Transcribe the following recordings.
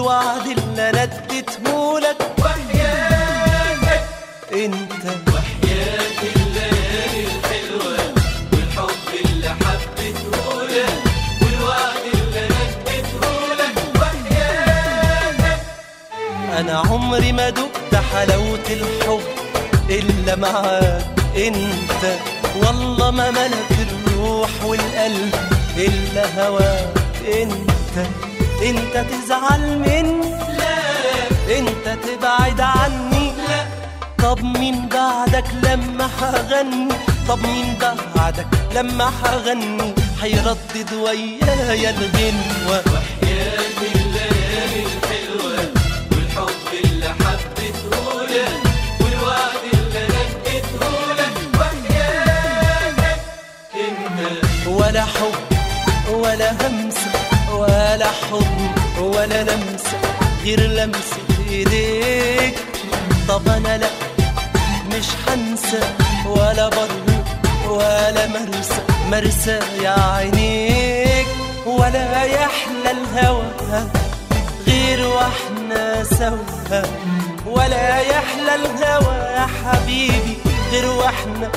والوعد اللي انا اديتهولك وحياتك انت وحياة الليالي الحلوة والحب اللي حبيته لك والوعد اللي نديته لك وحياتك انا عمري ما دقت حلاوة الحب الا معاك انت والله ما ملك الروح والقلب الا هواك انت انت تزعل مني لا انت تبعد عني لا طب مين بعدك لما هغني طب مين بعدك لما هغني هيردد ويايا الغنوة وحياة الليالي الحلوة والحب اللي حبيته لك والوعد اللي نديته لك وحياتك انت ولا حب ولا همسة ولا حضن ولا لمسة غير لمسة ايديك طب انا لا مش هنسى ولا بر ولا مرسى مرسى يا عينيك ولا يحلى الهوى غير واحنا سوا ولا يحلى الهوى يا حبيبي غير واحنا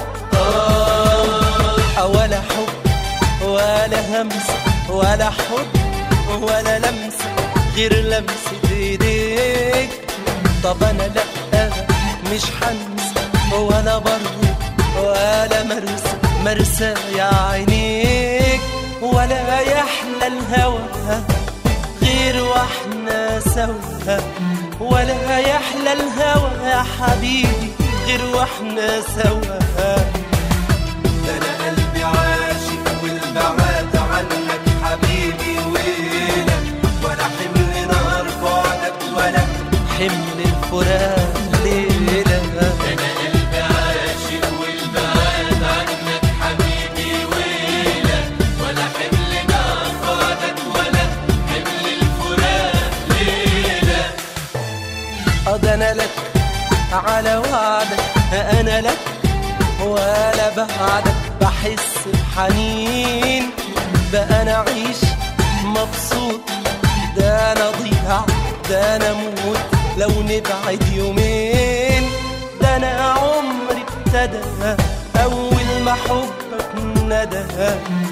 آه ولا حب ولا همسة ولا حب ولا لمسة غير لمسة ايديك طب انا لا مش هنسى ولا بر ولا مرسى مرسى يا عينيك ولا يحلى الهوى غير واحنا سوا ولا يحلى الهوى يا حبيبي غير واحنا سوا ده انا قلبي عاشق والبعاد عنك حبيبي ويلك ولا حمل نار بعدك ولا حمل الفراق ليلة انا قلبي عاشق والبعاد عنك حبيبي ويلك ولا حمل نار بعدك ولا حمل الفراق ليلة قد انا لك على وعدك انا لك ولا بعدك بحس بحنين بقى انا اعيش مبسوط ده انا ضيع ده انا موت لو نبعد يومين ده انا عمري ابتدى اول ما حبك ندى